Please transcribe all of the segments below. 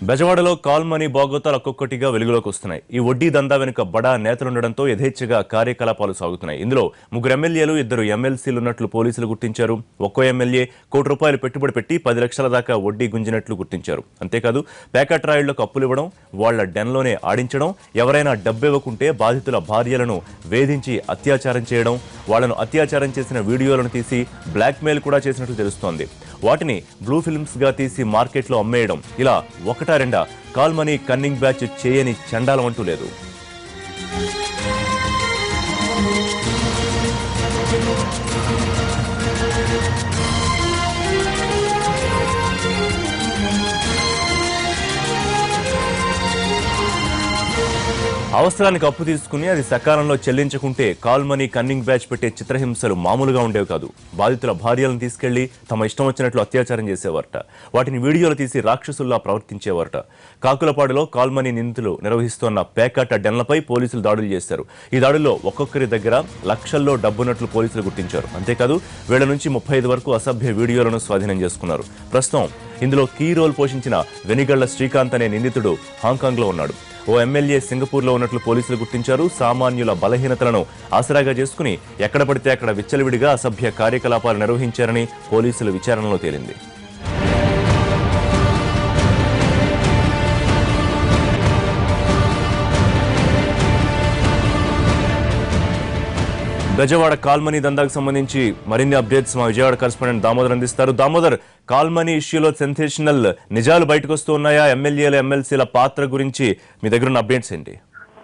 బెజవాడలో call money బాగోతాలు ఒక్కొక్కటిగా వెలుగులోకి వస్తున్నాయి ఈ వడ్డీ దందా వెనుక బడా నేతలుండడంతో యథేచ్ఛగా కార్యకలాపాలు సాగుతున్నాయి ఇందులో ముగ్గురు ఎమ్మెల్యేలు ఇద్దరు ఎమ్మెల్సీలు ఉన్నట్లు పోలీసులు గుర్తించారు ఒక్కో ఎమ్మెల్యే కోటి రూపాయలు పెట్టుబడి పెట్టి పది లక్షల దాకా వడ్డీ గుంజినట్లు గుర్తించారు అంతేకాదు ప్యాకెట్ రాయిళ్లకు అప్పులు ఇవ్వడం వాళ్ల డెన్లోనే ఆడించడం ఎవరైనా డబ్బు ఇవ్వకుంటే బాధితుల భార్యలను వేధించి అత్యాచారం చేయడం వాళ్లను అత్యాచారం చేసిన వీడియోలను తీసి బ్లాక్మెయిల్ కూడా చేసినట్లు తెలుస్తోంది వాటిని బ్లూ ఫిల్మ్స్ గా తీసి మార్కెట్లో అమ్మేయడం ఇలా ఒకటా రెండా కాల్ మనీ కన్నింగ్ బ్యాచ్ చేయని చండాలం అంటూ లేదు అవసరానికి అప్పు తీసుకుని అది సకాలంలో చెల్లించకుంటే కాల్ మనీ కన్నింగ్ బ్యాచ్ పెట్టే చిత్రహింసలు మామూలుగా ఉండేవి కాదు బాధితుల భార్యలను తీసుకెళ్లి తమ ఇష్టం వచ్చినట్లు అత్యాచారం చేసేవారట వాటిని వీడియోలు తీసి రాక్షసుల్లా ప్రవర్తించేవారట కాకులపాడులో కాల్ మనీ నిందితులు నిర్వహిస్తోన్న పేకాట డెన్లపై పోలీసులు దాడులు చేశారు ఈ దాడుల్లో ఒక్కొక్కరి దగ్గర లక్షల్లో డబ్బున్నట్లు పోలీసులు గుర్తించారు అంతేకాదు వీళ్ల నుంచి ముప్పై ఐదు వరకు అసభ్య వీడియోలను స్వాధీనం చేసుకున్నారు ప్రస్తుతం ఇందులో కీ రోల్ పోషించిన వెనిగళ్ల శ్రీకాంత్ అనే నిందితుడు హాంకాంగ్లో ఉన్నాడు ఓ ఎమ్మెల్యే సింగపూర్లో ఉన్నట్లు పోలీసులు గుర్తించారు సామాన్యుల బలహీనతలను ఆసరాగా చేసుకుని ఎక్కడ పడితే అక్కడ విచ్చలవిడిగా అసభ్య కార్యకలాపాలు నిర్వహించారని పోలీసుల విచారణలో తేలింది బెజవాడ కాల్మనీ దందాకు సంబంధించి మరిన్ని అప్డేట్స్ మా విజయవాడ కరెస్పాండెంట్ దామోదర్ అందిస్తారు దామోదర్ కాల్మనీ ఇష్యూలో సెన్సేషనల్ నిజాలు బయటకు వస్తూ ఉన్నాయా ఎమ్మెల్యేల ఎమ్మెల్సీల పాత్ర గురించి మీ దగ్గర ఉన్న అప్డేట్స్ ఏంటి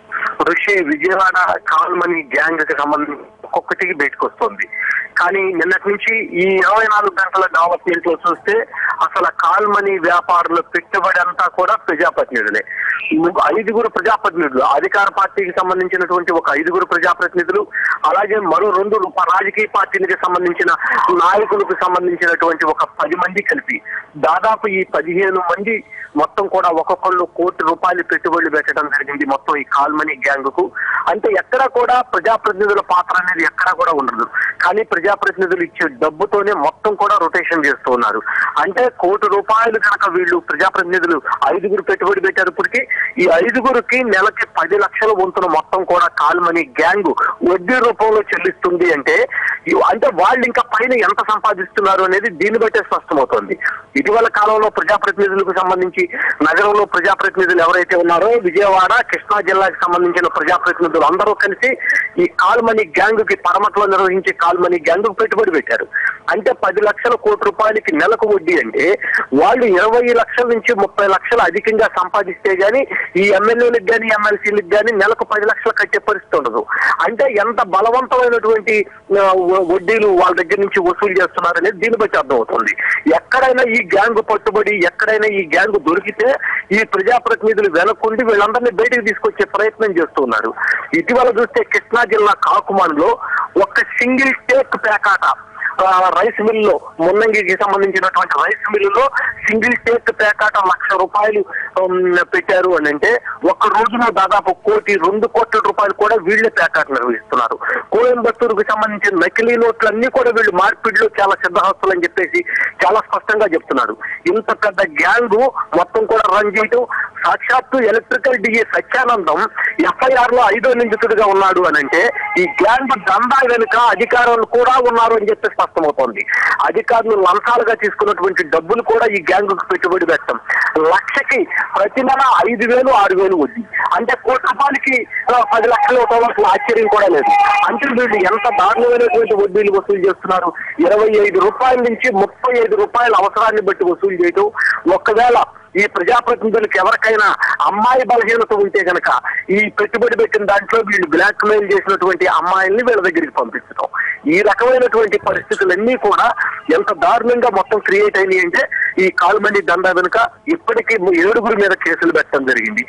ఋషి విజయవాడ కాల్మనీ గ్యాంగ్ కి సంబంధించి ఒక్కొక్కటికి బయటకు వస్తుంది కానీ నిన్నటి నుంచి ఈ ఇరవై నాలుగు గంటల డెవలప్మెంట్ లో చూస్తే అసలు కాల్మనీ వ్యాపారుల పెట్టుబడి అంతా కూడా ప్రజాప్రతినిధులే ముగ్గు- ఐదుగురు ప్రజాప్రతినిధులు అధికార పార్టీకి సంబంధించినటువంటి ఒక ఐదుగురు ప్రజాప్రతినిధులు అలాగే మరో రెండు రూప- రాజకీయ పార్టీలకు సంబంధించిన నాయకులకు సంబంధించినటువంటి ఒక పది మంది కలిపి దాదాపు ఈ పదిహేను మంది మొత్తం కూడా ఒక్కొక్కళ్ళు కోటి రూపాయలు పెట్టుబడులు పెట్టడం జరిగింది మొత్తం ఈ కాల్మనీ గ్యాంగ్ కు అంటే ఎక్కడ కూడా ప్రజాప్రతినిధుల పాత్ర అనేది ఎక్కడా కూడా ఉండదు కానీ ప్రజాప్రతినిధులు ఇచ్చే డబ్బుతోనే మొత్తం కూడా రొటేషన్ చేస్తూ ఉన్నారు అంటే కోటి రూపాయలు కనుక వీళ్ళు ప్రజాప్రతినిధులు ఐదుగురు పెట్టుబడి పెట్టేటప్పటికి ఈ ఐదుగురికి నెలకి పది లక్షల వంతున మొత్తం కూడా కాల్మనీ గ్యాంగ్ వడ్డీ రూపంలో చెల్లిస్తుంది అంటే ఇ- అంటే వాళ్ళు ఇంకా పైన ఎంత సంపాదిస్తున్నారు అనేది దీన్ని బట్టే స్పష్టమవుతోంది ఇటీవల కాలంలో ప్రజాప్రతినిధులకు సంబంధించి నగరంలో ప్రజాప్రతినిధులు ఎవరైతే ఉన్నారో విజయవాడ కృష్ణా జిల్లాకి సంబంధించిన ప్రజాప్రతినిధులు అందరూ కలిసి ఈ కాల్మనీ గ్యాంగ్ కి పరమట్లో నిర్వహించే కాల్మనీ గ్యాంగ్ కు పెట్టుబడి పెట్టారు అంటే పది లక్షల కోటి రూపాయలకి నెలకు వడ్డీ అంటే వాళ్ళు ఇరవై లక్షల నుంచి ముప్పై లక్షలు అధికంగా సంపాదిస్తే గానీ ఈ ఎమ్మెల్యేలకు గానీ ఎమ్మెల్సీలకు గానీ నెలకు పది లక్షలు కట్టే పరిస్థితి ఉండదు అంటే ఎంత బలవంతమైనటువంటి ఆ, వ- వడ్డీలు వాళ్ళ దగ్గర నుంచి వసూలు చేస్తున్నారు అనేది దీన్ని బట్టి అర్థమవుతుంది ఎక్కడైనా ఈ గ్యాంగ్ పట్టుబడి ఎక్కడైనా ఈ గ్యాంగ్ దొరికితే ఈ ప్రజాప్రతినిధులు వెనకుండి వీళ్ళందరినీ బయటకు తీసుకొచ్చే ప్రయత్నం చేస్తున్నారు ఇటీవల చూస్తే కృష్ణా జిల్లా కాకుమాన్లో ఒక సింగిల్ టేక్ పేకాట ఆ, రైస్ మిల్లులో మున్నంగికి సంబంధించినటువంటి రైస్ మిల్లులో సింగిల్ టేక్ పేకాట లక్ష రూపాయలు ఉమ్, పెట్టారు అని అంటే ఒక్క రోజున దాదాపు కోటి రెండు కోట్ల రూపాయలు కూడా వీళ్ళే పేకాట నిర్వహిస్తున్నారు కోయంబత్తూరుకు సంబంధించిన నకిలీ నోట్లన్నీ కూడా వీళ్ళు మార్పిడిలో చాలా సిద్ధహస్తులు అని చెప్పేసి చాలా స్పష్టంగా చెప్తున్నారు ఇంత పెద్ద గ్యాంగ్ మొత్తం కూడా రన్ చేయటం సాక్షాత్తు ఎలక్ట్రికల్ డిఏ సత్యానందం ఎఫ్ఐఆర్ లో ఐదో నిందితుడిగా ఉన్నాడు అని అంటే ఈ గ్యాంగ్ దందా వెనుక అధికారులు కూడా ఉన్నారు అని చెప్పి స్పష్టమవుతోంది అధికారులు లంచాలుగా తీసుకున్నటువంటి డబ్బులు కూడా ఈ గ్యాంగ్ కు పెట్టుబడి పెట్టడం లక్షకి ప్రతి నెల ఐదు వేలు ఆరు వేలు వడ్డీ అంటే కోటి రూపాయలకి ఆ, పది లక్షలు అసలు ఆశ్చర్యం కూడా లేదు అంటే వీళ్ళు ఎంత దారుణమైనటువంటి వడ్డీలు వసూలు చేస్తున్నారు ఇరవై ఐదు రూపాయల నుంచి ముప్పై ఐదు రూపాయల అవసరాన్ని బట్టి వసూలు చేయటం ఒకవేళ ఈ ప్రజాప్రతినిధులకు ఎవరికైనా అమ్మాయి బలహీనత ఉంటే గనక ఈ పెట్టుబడి పెట్టిన దాంట్లో వీళ్ళు బ్లాక్ మెయిల్ చేసినటువంటి అమ్మాయిల్ని వీళ్ళ దగ్గరికి పంపించడం ఈ రకమైనటువంటి పరిస్థితులన్నీ కూడా ఎంత దారుణంగా మొత్తం క్రియేట్ అయినాయి అంటే ఈ కాల్మండి దందా వెనుక ఇప్పటికీ ఏడుగురి మీద కేసులు పెట్టడం జరిగింది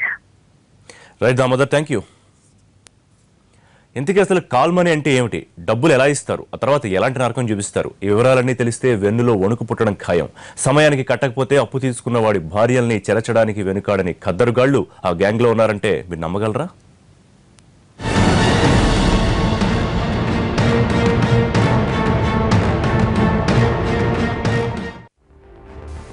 రైట్ దామోదర్ థ్యాంక్ యూ ఇంతకీ అసలు కాల్ మనీ అంటే ఏమిటి డబ్బులు ఎలా ఇస్తారు ఆ తర్వాత ఎలాంటి నరకం చూపిస్తారు ఈ వివరాలన్నీ తెలిస్తే వెన్నులో వణుకు పుట్టడం ఖాయం సమయానికి కట్టకపోతే అప్పు తీసుకున్న వాడి భార్యల్ని చెరచడానికి వెనుకాడని ఖద్దరుగాళ్లు ఆ గ్యాంగ్లో ఉన్నారంటే మీరు నమ్మగలరా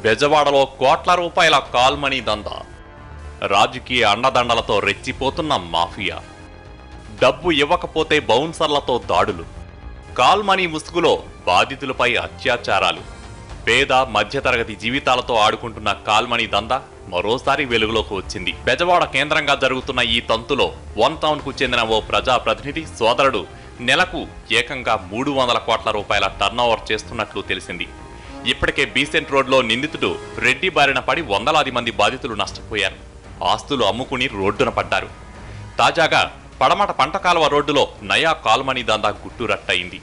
బెజవాడలో కోట్ల రూపాయల కాల్మనీ దందా రాజకీయ అండదండలతో రెచ్చిపోతున్న మాఫియా డబ్బు ఇవ్వకపోతే బౌన్సర్లతో దాడులు కాల్మనీ ముసుగులో బాధితులపై అత్యాచారాలు పేద మధ్యతరగతి జీవితాలతో ఆడుకుంటున్న కాల్మనీ దందా మరోసారి వెలుగులోకి వచ్చింది బెజవాడ కేంద్రంగా జరుగుతున్న ఈ తంతులో వన్ టౌన్ కు చెందిన ఓ ప్రజా ప్రతినిధి సోదరుడు నెలకు ఏకంగా మూడు వందల కోట్ల రూపాయల టర్నోవర్ చేస్తున్నట్లు తెలిసింది ఇప్పటికే బీసెంట్ రోడ్లో నిందితుడు రెడ్డి బారిన పడి వందలాది మంది బాధితులు నష్టపోయారు ఆస్తులు అమ్ముకుని రోడ్డున పడ్డారు తాజాగా పడమట పంట కాలువ రోడ్డులో నయా కాల్మనీ దందా గుట్టురట్టయింది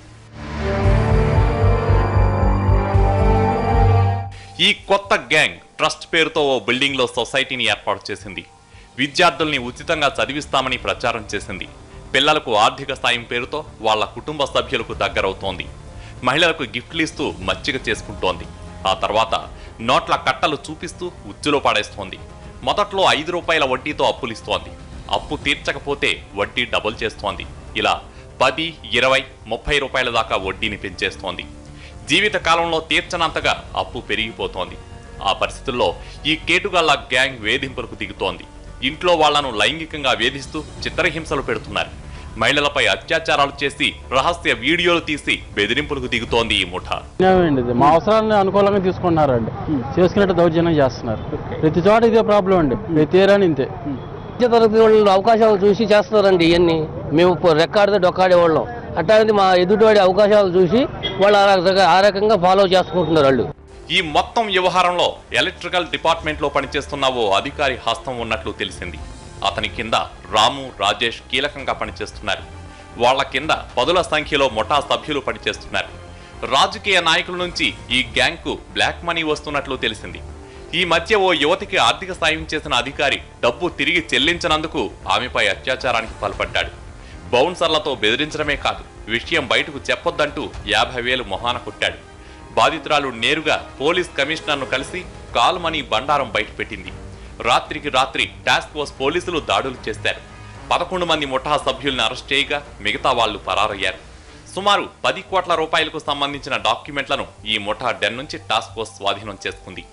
ఈ కొత్త గ్యాంగ్ ట్రస్ట్ పేరుతో ఓ బిల్డింగ్ లో సొసైటీని ఏర్పాటు చేసింది విద్యార్థుల్ని ఉచితంగా చదివిస్తామని ప్రచారం చేసింది పిల్లలకు ఆర్థిక సాయం పేరుతో వాళ్ళ కుటుంబ సభ్యులకు దగ్గరవుతోంది మహిళలకు గిఫ్ట్లు ఇస్తూ మచ్చిక చేసుకుంటోంది ఆ తర్వాత నోట్ల కట్టలు చూపిస్తూ ఉచ్చులో పాడేస్తోంది మొదట్లో ఐదు రూపాయల వడ్డీతో అప్పులిస్తోంది అప్పు తీర్చకపోతే వడ్డీ డబుల్ చేస్తోంది ఇలా పది ఇరవై ముప్పై రూపాయల దాకా వడ్డీని పెంచేస్తోంది జీవిత కాలంలో తీర్చనంతగా అప్పు పెరిగిపోతోంది ఆ పరిస్థితుల్లో ఈ కేటుగాళ్ల గ్యాంగ్ వేధింపులకు దిగుతోంది ఇంట్లో వాళ్లను లైంగికంగా వేధిస్తూ చిత్రహింసలు పెడుతున్నారు మహిళలపై అత్యాచారాలు చేసి రహస్య వీడియోలు తీసి బెదిరింపులకు దిగుతోంది ఈ ముఠా ఏమండి ఇది మా అవసరాన్ని అనుకూలంగా తీసుకున్నారండి చేసుకున్నట్టు దౌర్జన్యం చేస్తున్నారు ప్రతి చోట ఇదే ప్రాబ్లం అండి ప్రతి ఏరియాని ఇంతే మధ్య తరగతి వాళ్ళు అవకాశాలు చూసి చేస్తున్నారండి ఇవన్నీ మేము పో- రెక్కాడితే డొక్కాడే వాళ్ళం అట్లాంటిది మా ఎదుటివాడి అవకాశాలు చూసి వాళ్ళు ఆ రకంగా ఆ రకంగా ఫాలో చేసుకుంటున్నారు వాళ్ళు ఈ మొత్తం వ్యవహారంలో ఎలక్ట్రికల్ డిపార్ట్మెంట్ లో పనిచేస్తున్న ఓ అధికారి హస్తం ఉన్నట్లు తెలిసింది అతని కింద రాము రాజేష్ కీలకంగా పనిచేస్తున్నారు వాళ్ళ కింద పదుల సంఖ్యలో ముఠా సభ్యులు పనిచేస్తున్నారు రాజకీయ నాయకుల నుంచి ఈ గ్యాంగ్కు బ్లాక్ మనీ వస్తున్నట్లు తెలిసింది ఈ మధ్య ఓ యువతికి ఆర్థిక సాయం చేసిన అధికారి డబ్బు తిరిగి చెల్లించనందుకు ఆమెపై అత్యాచారానికి పాల్పడ్డాడు బౌన్సర్లతో బెదిరించడమే కాదు విషయం బయటకు చెప్పొద్దంటూ యాభై వేలు మొహాన కొట్టాడు బాధితురాలు నేరుగా పోలీస్ కమిషనర్ను కలిసి కాల్ మనీ బండారం బయటపెట్టింది రాత్రికి రాత్రి టాస్క్ ఫోర్స్ పోలీసులు దాడులు చేశారు పదకొండు మంది ముఠా సభ్యుల్ని అరెస్ట్ చేయగా మిగతా వాళ్ళు పరారయ్యారు సుమారు పది కోట్ల రూపాయలకు సంబంధించిన డాక్యుమెంట్లను ఈ ముఠా డెన్ నుంచి టాస్క్ ఫోర్స్ స్వాధీనం చేసుకుంది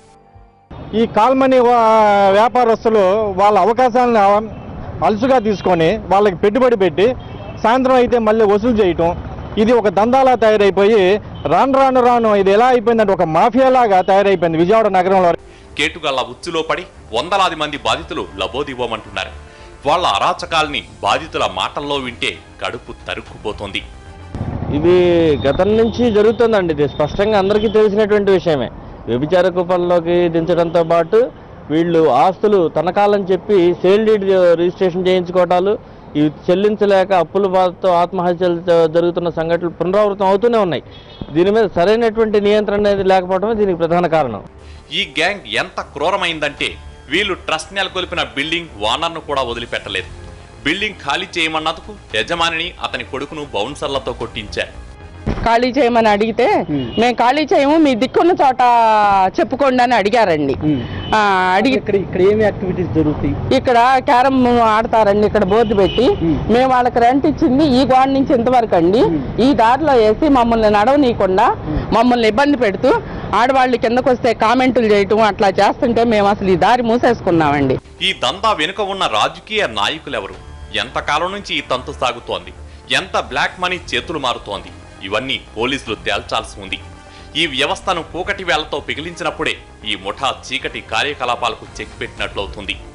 ఈ కాల్మనీ వా- వ్యాపారస్తులు వాళ్ళ అవకాశాలను అవ- అలుసుగా తీసుకొని వాళ్ళకి పెట్టుబడి పెట్టి సాయంత్రం అయితే మళ్ళీ వసూలు చేయటం ఇది ఒక దందాలా తయారైపోయి రాను రాను రాను ఇది ఎలా అయిపోయిందంటే ఒక మాఫియాలాగా తయారైపోయింది విజయవాడ నగరంలో కేటుగల్ల ఉచ్చులో పడి వందలాది మంది బాధితులు లబోదిబోమంటున్నారు వాళ్ళ అరాచకాల్ని బాధితుల మాటల్లో వింటే కడుపు తరుక్కుపోతోంది ఇది గతం నుంచి జరుగుతుందండి ఇది స్పష్టంగా అందరికీ తెలిసినటువంటి విషయమే వ్యభిచార కూపంలోకి దించడంతో పాటు వీళ్ళు ఆస్తులు తనకాలని చెప్పి సేల్ డీడ్ రిజిస్ట్రేషన్ చేయించుకోవటాలు ఇవి చెల్లించలేక అప్పుల బాధతో ఆత్మహత్యలు జ- జరుగుతున్న సంఘటనలు పునరావృతం అవుతూనే ఉన్నాయి దీని మీద సరైనటువంటి నియంత్రణ అనేది లేకపోవడమే దీనికి ప్రధాన కారణం ఈ గ్యాంగ్ ఎంత క్రూరమైందంటే వీళ్ళు ట్రస్ట్ నెలకొల్పిన బిల్డింగ్ ఓనర్ను కూడా వదిలిపెట్టలేదు బిల్డింగ్ ఖాళీ చేయమన్నందుకు యజమానిని అతని కొడుకును బౌన్సర్లతో కొట్టించారు ఖాళీ చేయమని అడిగితే మేము ఖాళీ చేయము మీ దిక్కున్న చోట చెప్పుకోండి అని అడిగారండి ఆ, అడిగి ఇక్కడ ఇక్కడ ఏమి యాక్టివిటీస్ జరుగుతాయి ఇక్కడ క్యారమ్ ఆడతారండి ఇక్కడ బోర్డు పెట్టి మేము వాళ్ళకి రెంట్ ఇచ్చింది ఈ గోడ నుంచి ఇంతవరకు అండి ఈ దారిలో వేసి మమ్మల్ని నడవనీయకుండా మమ్మల్ని ఇబ్బంది పెడుతూ ఆడవాళ్ళు కిందకు వస్తే కామెంటులు చేయటం అట్లా చేస్తుంటే మేము అసలు ఈ దారి మూసేసుకున్నామండి ఈ దందా వెనుక ఉన్న రాజకీయ నాయకులెవరు ఎంతకాలం నుంచి ఈ తంతు సాగుతోంది ఎంత బ్లాక్ మనీ చేతులు మారుతోంది ఇవన్నీ పోలీసులు తేల్చాల్సి ఉంది ఈ వ్యవస్థను కూకటి వేళ్లతో పిగిలించినప్పుడే ఈ ముఠా చీకటి కార్యకలాపాలకు చెక్ పెట్టినట్లవుతుంది